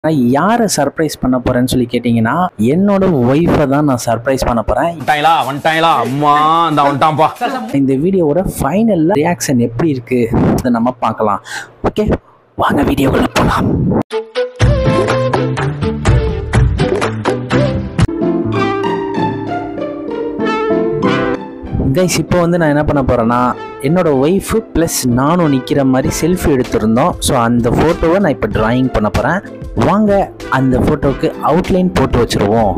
நான் யாரை சர்ப்ரைஸ் பண்ண போறேன்னு சொல்லி கேட்டிங்கன்னா என்னோட ஒய்ஃபை தான் நான் சர்ப்ரைஸ் பண்ண போறேன் வந்துட்டாங்களா வந்துட்டாங்களா அம்மா இந்த வந்துட்டான்ப்பா இந்த வீடியோவோட ஃபைனல்ல ரியாக்ஷன் எப்படி இருக்கு அதை நம்ம பார்க்கலாம் ஓகே வாங்க வீடியோக்குள்ள போலாம் கைஸ் இப்போ வந்து நான் என்ன பண்ண போகிறேன்னா என்னோட ஒய்ஃபு ப்ளஸ் நானும் நிற்கிற மாதிரி செல்ஃபி எடுத்திருந்தோம் ஸோ அந்த ஃபோட்டோவை நான் இப்போ டிராயிங் பண்ண போகிறேன் வாங்க அந்த ஃபோட்டோவுக்கு அவுட்லைன் போட்டு வச்சுருவோம்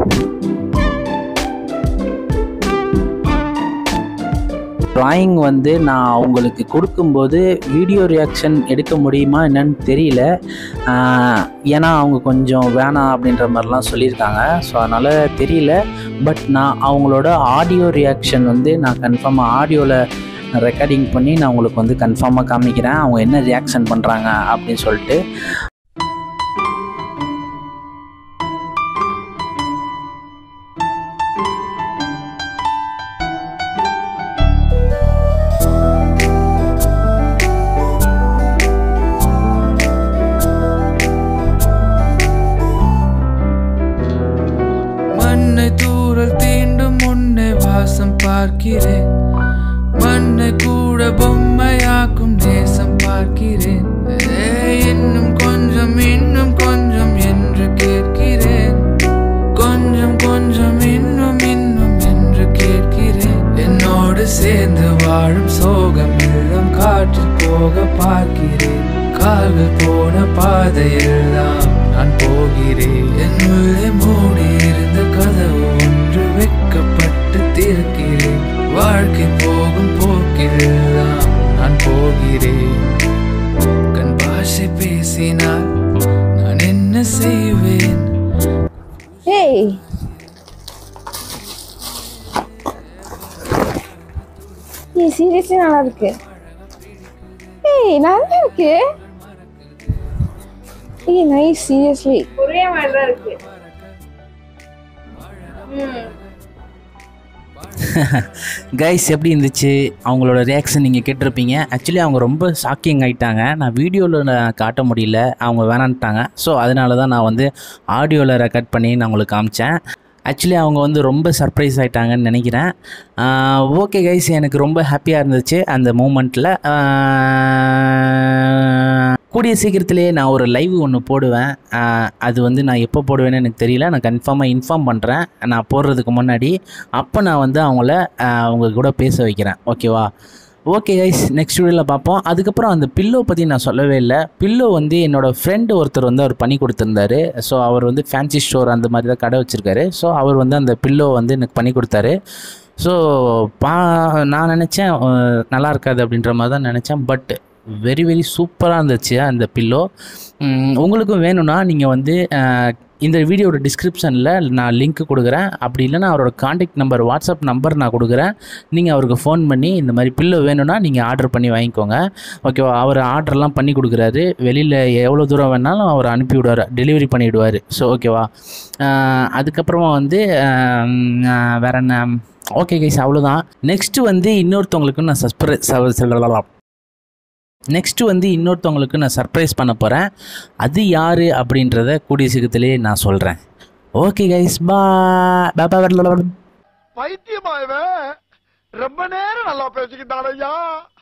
டிராயிங் வந்து நான் அவங்களுக்கு கொடுக்கும்போது வீடியோ ரியாக்ஷன் எடுக்க முடியுமா என்னன்னு தெரியல ஆஹ் ஏன்னா அவங்க கொஞ்சம் வேணாம் அப்படின்ற மாதிரிலாம் சொல்லியிருக்காங்க ஸோ அதனால் தெரியல பட் நான் அவங்களோட ஆடியோ ரியாக்ஷன் வந்து நான் கன்ஃபார்மாக ஆடியோவில் ரெக்கார்டிங் பண்ணி நான் உங்களுக்கு வந்து கன்ஃபார்மாக காமிக்கிறேன் அவங்க என்ன ரியாக்ஷன் பண்ணுறாங்க அப்படின்னு சொல்லிட்டு மண்ணை தூரல் தீண்டும் முன்னே வாசம் பார்க்கிறேன் மண்ணை கூட பொம்மையாக்கும் நேசம் பார்க்கிறேன் ஏ, இன்னும் கொஞ்சம் இன்னும் கொஞ்சம் என்று கேட்கிறேன் கொஞ்சம் கொஞ்சம் இன்னும் இன்னும் என்று கேட்கிறேன் என்னோடு சேர்ந்து வாழும் சோகம் எல்லாம் காற்றில் போக பார்க்கிறேன் கால்கள் போன பாதையெல்லாம் நான் போகிறேன் என் உள்ளே மூடி இருந்த கதவு ஒன்று வெட்கப்பட்டு திறக்கிறேன் வாழ்க்கை போகும் போக்கிலெல்லாம் நான் போகிறேன் கண் பாஷை பேசினால் நான் என்ன செய்வேன் ஏய் ஏய் சீரியஸ்லி நல்லா இருக்கு ஏய் நல்லா இருக்கு ஏய் நைஸ் சீரியஸ்லி ஒரே மாதிரி தான் இருக்கு ம் கைஸ் எப்படி இருந்துச்சு அவங்களோட ரியாக்ஷன் நீங்கள் கேட்டிருப்பீங்க ஆக்சுவலி அவங்க ரொம்ப ஷாக்கிங் ஆகிட்டாங்க நான் வீடியோவில் காட்ட முடியல அவங்க வேணான்ட்டாங்க ஸோ அதனால தான் நான் வந்து ஆடியோவில் ரெக்கார்ட் பண்ணி நான் உங்களுக்கு காமிச்சேன் ஆக்சுவலி அவங்க வந்து ரொம்ப சர்ப்ரைஸ் ஆகிட்டாங்கன்னு நினைக்கிறேன் ஓகே கைஸ் எனக்கு ரொம்ப ஹாப்பியாக இருந்துச்சு அந்த மூமெண்ட்டில் கூடிய சீக்கிரத்திலே நான் ஒரு லைவ் ஒன்று போடுவேன் ஆஹ் அது வந்து நான் எப்போ போடுவேன்னு எனக்கு தெரியல நான் கன்ஃபார்மாக இன்ஃபார்ம் பண்ணுறேன் நான் போடுறதுக்கு முன்னாடி அப்போ நான் வந்து அவங்கள ஆஹ் அவங்க கூட பேச வைக்கிறேன் ஓகேவா ஓகே கைஸ் நெக்ஸ்ட் வீடியோவில் பார்ப்போம் அதுக்கப்புறம் அந்த பில்லோ பற்றி நான் சொல்லவே இல்லை பில்லோ வந்து என்னோடய ஃப்ரெண்டு ஒருத்தர் வந்து அவர் பண்ணி கொடுத்துருந்தாரு ஸோ அவர் வந்து ஃபேன்சி ஸ்டோர் அந்த மாதிரி தான் கடை வச்சுருக்காரு ஸோ அவர் வந்து அந்த பில்லோ வந்து எனக்கு பண்ணி கொடுத்தாரு ஸோ பா நான் நினச்சேன் அஹ், நல்லா இருக்காது அப்படின்ற மாதிரி தான் நினச்சேன் பட் வெரி வெரி சூப்பராக இருந்துச்சு அந்த பில்லோ உங்களுக்கும் வேணும்னா நீங்கள் வந்து அஹ், இந்த வீடியோட டிஸ்கிரிப்ஷனில் நான் லிங்க் கொடுக்குறேன் அப்படி இல்லைன்னா அவரோட காண்டாக்ட் நம்பர் வாட்ஸ்அப் நம்பர் நான் கொடுக்குறேன் நீங்கள் அவருக்கு ஃபோன் பண்ணி இந்த மாதிரி பில்லோ வேணும்னா நீங்கள் ஆர்டர் பண்ணி வாங்கிக்கோங்க ஓகேவா அவர் ஆர்டர்லாம் பண்ணி கொடுக்குறாரு வெளியில் எவ்வளோ தூரம் வேணாலும் அவர் அனுப்பி விடுவார் டெலிவரி பண்ணிவிடுவார் ஸோ ஓகேவா அஹ், அதுக்கப்புறமா வந்து அஹ், அஹ், வேற என்ன ஓகே கைஸ் அவ்வளோதான் நெக்ஸ்ட்டு வந்து இன்னொருத்தவங்களுக்கு நான் சஸ்பிரை சொல்லலாம் நெக்ஸ்ட்டு வந்து இன்னொருத்தவங்களுக்கு நான் சர்ப்ரைஸ் பண்ண போகிறேன் அது யார் அப்படின்றத கூடிய சீக்கிரத்திலே நான் சொல்கிறேன் ஓகே கைஸ் பா பைத்தியமா இவன் ரொம்ப நேரம் நல்லா பேசிக்கிட்டான் ஐயா